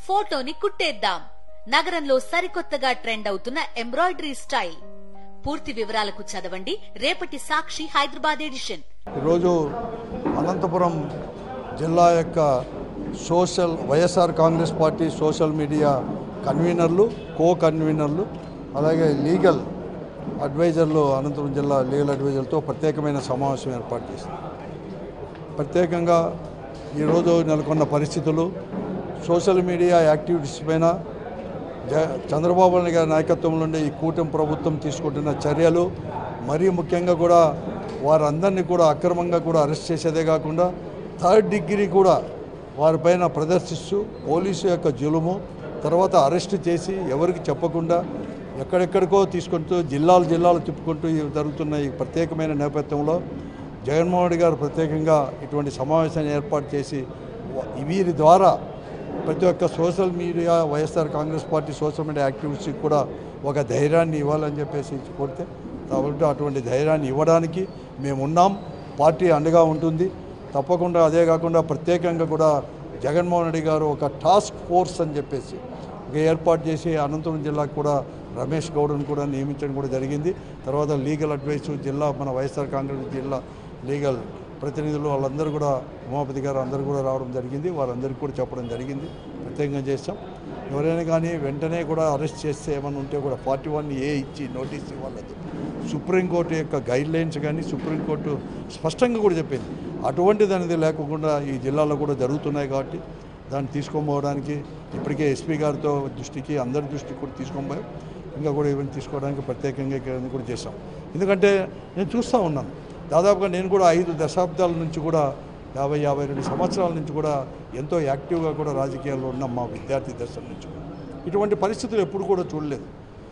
ఫోటోని కుట్టేద్దాం నగరంలో సరికొత్తగా ట్రెండ్ అవుతున్న ఎంబ్రాయిడరీ స్టైల్ పూర్తి వివరాలకు చదవండి రేపటి సాక్షి హైదరాబాద్ ఎడిషన్ ఈరోజు అనంతపురం జిల్లా యొక్క social YSR Congress party social media కన్వీనర్లు కో కన్వీనర్లు అలాగే లీగల్ అడ్వైజర్లు అనంతపురం జిల్లా లీగల్ అడ్వైజర్లతో ప్రత్యేకమైన సమావేశం ఏర్పాటు చేసింది ప్రత్యేకంగా ఈరోజు నెలకొన్న పరిస్థితులు సోషల్ మీడియా యాక్టివిటీస్ పైన జ చంద్రబాబు నాయుడు గారి నాయకత్వంలో ఉండే ఈ కూటమి ప్రభుత్వం తీసుకుంటున్న చర్యలు మరీ ముఖ్యంగా కూడా వారందరినీ కూడా అక్రమంగా కూడా అరెస్ట్ చేసేదే కాకుండా థర్డ్ డిగ్రీ కూడా వారిపైన ప్రదర్శిస్తూ పోలీసు యొక్క జులుము తర్వాత అరెస్ట్ చేసి ఎవరికి చెప్పకుండా ఎక్కడెక్కడికో తీసుకుంటూ జిల్లాలు జిల్లాలు తిప్పుకుంటూ ఇవి జరుగుతున్న ఈ ప్రత్యేకమైన నేపథ్యంలో జగన్మోహన్ రెడ్డి గారు ప్రత్యేకంగా ఇటువంటి సమావేశాన్ని ఏర్పాటు చేసి వ- వీరి ద్వారా ప్రతి ఒక్క social media YSR Congress party social media యాక్టివిస్ట్కి కూడా ఒక ధైర్యాన్ని ఇవ్వాలని చెప్పేసి కోరితే కాబట్టి అటువంటి ధైర్యాన్ని ఇవ్వడానికి మేము ఉన్నాం పార్టీ అండగా ఉంటుంది తప్పకుండా అదే కాకుండా ప్రత్యేకంగా కూడా జగన్మోహన్ రెడ్డి గారు ఒక టాస్క్ ఫోర్స్ అని చెప్పేసి ఒక ఏర్పాటు చేసి అనంతపురం జిల్లాకు కూడా రమేష్ గౌడ్ని కూడా నియమించడం కూడా జరిగింది తర్వాత లీగల్ అడ్వైస్ జిల్లా మన వైఎస్ఆర్ కాంగ్రెస్ జిల్లా లీగల్ ప్రతినిధులు వాళ్ళందరూ కూడా ఉమాపతి గారు అందరూ కూడా రావడం జరిగింది వారందరికీ కూడా చెప్పడం జరిగింది ప్రత్యేకంగా చేస్తాం ఎవరైనా కానీ వెంటనే కూడా అరెస్ట్ చేస్తే ఏమైనా ఉంటే కూడా ఫార్టీ వన్ ఏ ఇచ్చి నోటీస్ ఇవ్వాలని సుప్రీంకోర్టు యొక్క గైడ్ లైన్స్ కానీ సుప్రీంకోర్టు స్పష్టంగా కూడా చెప్పింది అటువంటిది అనేది లేకుండా ఈ జిల్లాలో కూడా జరుగుతున్నాయి కాబట్టి దాన్ని తీసుకోపోవడానికి ఇప్పటికే ఎస్పీ గారితో దృష్టికి అందరి దృష్టికి కూడా తీసుకొని పోయాం ఇంకా కూడా ఇవన్నీ తీసుకోవడానికి ప్రత్యేకంగా ఇక్కడ కూడా చేశాం ఎందుకంటే నేను చూస్తూ ఉన్నాను దాదాపుగా నేను కూడా ఐదు దశాబ్దాల నుంచి కూడా యాభై యాభై రెండు సంవత్సరాల నుంచి కూడా ఎంతో యాక్టివ్గా కూడా రాజకీయాల్లో ఉన్న మా విద్యార్థి దశల నుంచి కూడా. ఇటువంటి పరిస్థితులు ఎప్పుడు కూడా చూడలేదు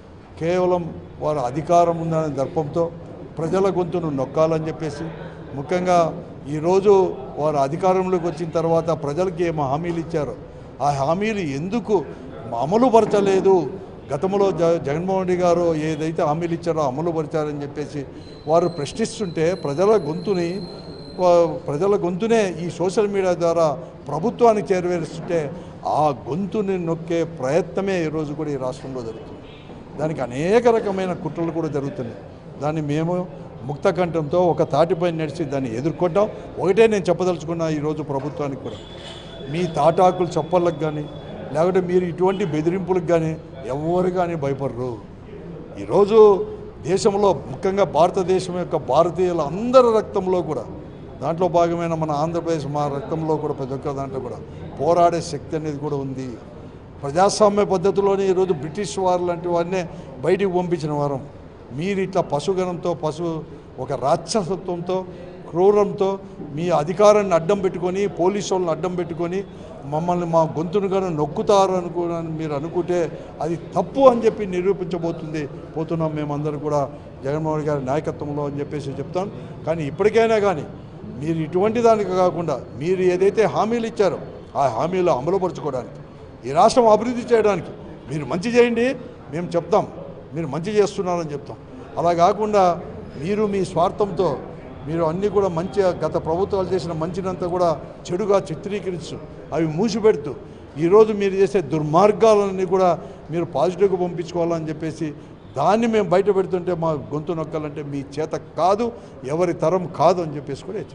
కేవలం వారు అధికారం ఉందనే దర్పంతో ప్రజల గొంతును నొక్కాలని చెప్పేసి ముఖ్యంగా ఈరోజు వారు అధికారంలోకి వచ్చిన తర్వాత ప్రజలకి ఏమో హామీలు ఇచ్చారో ఆ హామీలు ఎందుకు అమలు పరచలేదు గతంలో జ జగన్మోహన్ రెడ్డి గారు ఏదైతే హామీలు ఇచ్చారో అమలు పరిచారని చెప్పేసి వారు ప్రశ్నిస్తుంటే ప్రజల గొంతుని వా- ప్రజల గొంతునే ఈ సోషల్ మీడియా ద్వారా ప్రభుత్వానికి చేరవేరుస్తుంటే ఆ గొంతుని నొక్కే ప్రయత్నమే ఈరోజు కూడా ఈ రాష్ట్రంలో జరుగుతుంది దానికి అనేక రకమైన కుట్రలు కూడా జరుగుతున్నాయి దాన్ని మేము ముక్త కంఠంతో ఒక తాటిపై నడిచి దాన్ని ఎదుర్కొంటాం ఒకటే నేను చెప్పదలుచుకున్నా ఈరోజు ప్రభుత్వానికి కూడా మీ తాటాకులు చప్పళ్ళకు కానీ లేకపోతే మీరు ఇటువంటి బెదిరింపులకు కానీ ఎవరు కానీ భయపడరు ఈరోజు దేశంలో ముఖ్యంగా భారతదేశం యొక్క భారతీయుల అందరి రక్తంలో కూడా దాంట్లో భాగమైన మన ఆంధ్రప్రదేశ్ మా రక్తంలో కూడా ప్రతి ఒక్క దాంట్లో కూడా పోరాడే శక్తి అనేది కూడా ఉంది ప్రజాస్వామ్య పద్ధతిలోనే ఈరోజు బ్రిటిష్ వారు లాంటి వారినే బయటికి పంపించిన వారం మీరు ఇట్లా పశుగణంతో పశు ఒక రాక్షసత్వంతో క్రూరంతో మీ అధికారాన్ని అడ్డం పెట్టుకొని పోలీసు వాళ్ళని అడ్డం పెట్టుకొని మమ్మల్ని మా గొంతును కానీ నొక్కుతారు అనుకో మీరు అనుకుంటే అది తప్పు అని చెప్పి నిరూపించబోతుంది పోతున్నాం మేమందరం కూడా జగన్మోహన్ గారి నాయకత్వంలో అని చెప్పేసి చెప్తాం కానీ ఇప్పటికైనా కానీ మీరు ఇటువంటి దానికి కాకుండా మీరు ఏదైతే హామీలు ఇచ్చారో ఆ హామీలు అమలుపరచుకోవడానికి ఈ రాష్ట్రం అభివృద్ధి చేయడానికి మీరు మంచి చేయండి మేము చెప్తాం మీరు మంచి చేస్తున్నారని చెప్తాం అలా కాకుండా మీరు మీ స్వార్థంతో మీరు అన్నీ కూడా మంచిగా గత ప్రభుత్వాలు చేసిన మంచినంతా కూడా చెడుగా చిత్రీకరిస్తూ అవి మూసిపెడుతూ ఈరోజు మీరు చేసే దుర్మార్గాలన్నీ కూడా మీరు పాజిటివ్గా పంపించుకోవాలని చెప్పేసి దాన్ని మేము బయట పెడుతుంటే మా గొంతు నొక్కాలంటే మీ చేత కాదు ఎవరి తరం కాదు అని చెప్పేసి కూడా